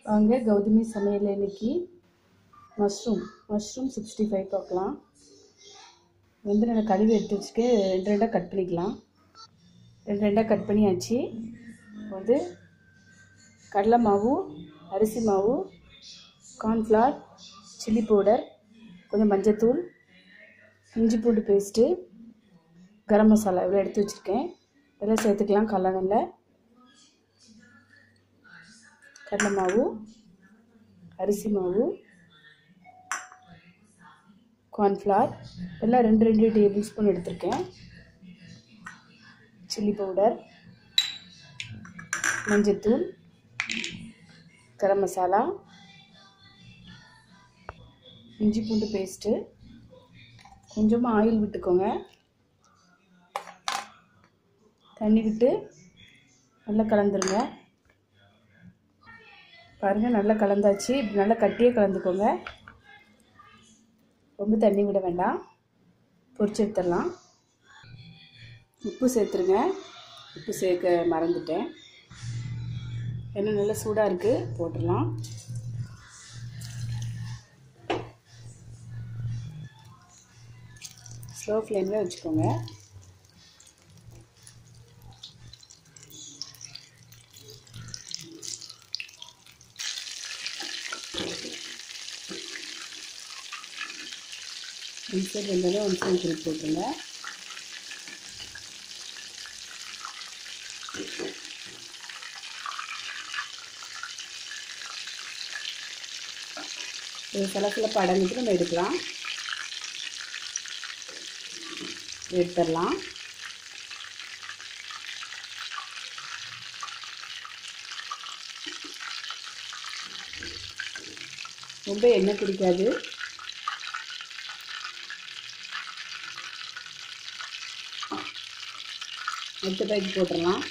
வாங்க கௌதமி சமையல் இன்னைக்கு மஷ்ரூம் மஷ்ரூம் சிக்ஸ்டி ஃபைவ் பார்க்கலாம் வந்து நான் கழுவி எடுத்து வச்சுட்டு ரெண்டு ரெண்டாக கட் பண்ணிக்கலாம் ரெண்டு ரெண்டாக கட் பண்ணியாச்சு வந்து கடலை மாவு அரிசி மாவு கார்ன்ஃப்ளவர் சில்லி பவுடர் கொஞ்சம் மஞ்சத்தூள் இஞ்சி பூண்டு பேஸ்ட்டு கரம் மசாலா இவ்வளோ எடுத்து வச்சுருக்கேன் இதெல்லாம் சேர்த்துக்கலாம் கல்லணெல்ல கடலை மாவு அரிசி மாவு கார்ன்ஃப்ளவர் எல்லாம் ரெண்டு ரெண்டு டேபிள் ஸ்பூன் எடுத்திருக்கேன் சில்லி பவுடர் மஞ்சத்தூள் கரம் மசாலா இஞ்சி பூண்டு பேஸ்ட்டு கொஞ்சமாக ஆயில் விட்டுக்கோங்க தண்ணி விட்டு நல்லா கலந்துருங்க பாருங்கள் நல்லா கலந்தாச்சு இப்படி நல்லா கட்டியே கலந்துக்கோங்க ரொம்ப தண்ணி விட வேண்டாம் பொரிச்சு எடுத்துடலாம் உப்பு சேர்த்துருங்க உப்பு சேர்க்க மறந்துட்டேன் எண்ணெய் நல்லா சூடாக இருக்குது போட்டுடலாம் ஸ்லோ ஃப்ளேமில் வச்சுக்கோங்க ஒன் சைடு வெந்தாலும் ஒன் சைடு திருப்பி போட்டுருங்க இது சிலசில் படங்கிட்டு நம்ம எடுக்கலாம் எடுத்துடலாம் ரொம்ப எண்ணெய் குடிக்காது அடுத்த பேக் போட்டுடலாம்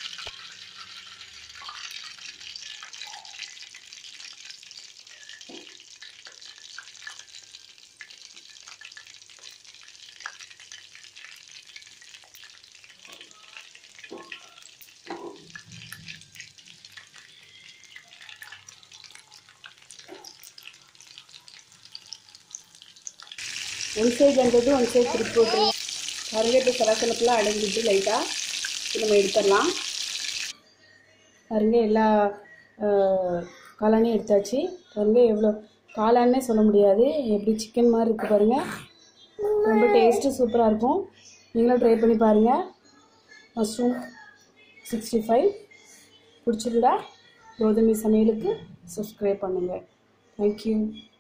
ஒன் சைடு வந்தது ஒன் சைடு திருப்பி போட்டுருங்க பாருங்க இப்போ சலசலப்பெல்லாம் அடங்கிட்டு லைட்டாக நம்ம எடுத்துடலாம் பாருங்க எல்லா காளானையும் எடுத்தாச்சு பாருங்க எவ்வளோ காளானே சொல்ல முடியாது எப்படி சிக்கன் மாதிரி இருக்குது பாருங்கள் ரொம்ப டேஸ்ட்டு சூப்பராக இருக்கும் நீங்களும் ட்ரை பண்ணி பாருங்கள் மஷ்ரூம் சிக்ஸ்டி ஃபைவ் பிடிச்சிருந்தா கோதுமை சமையலுக்கு சப்ஸ்கிரைப் பண்ணுங்கள் தேங்க்யூ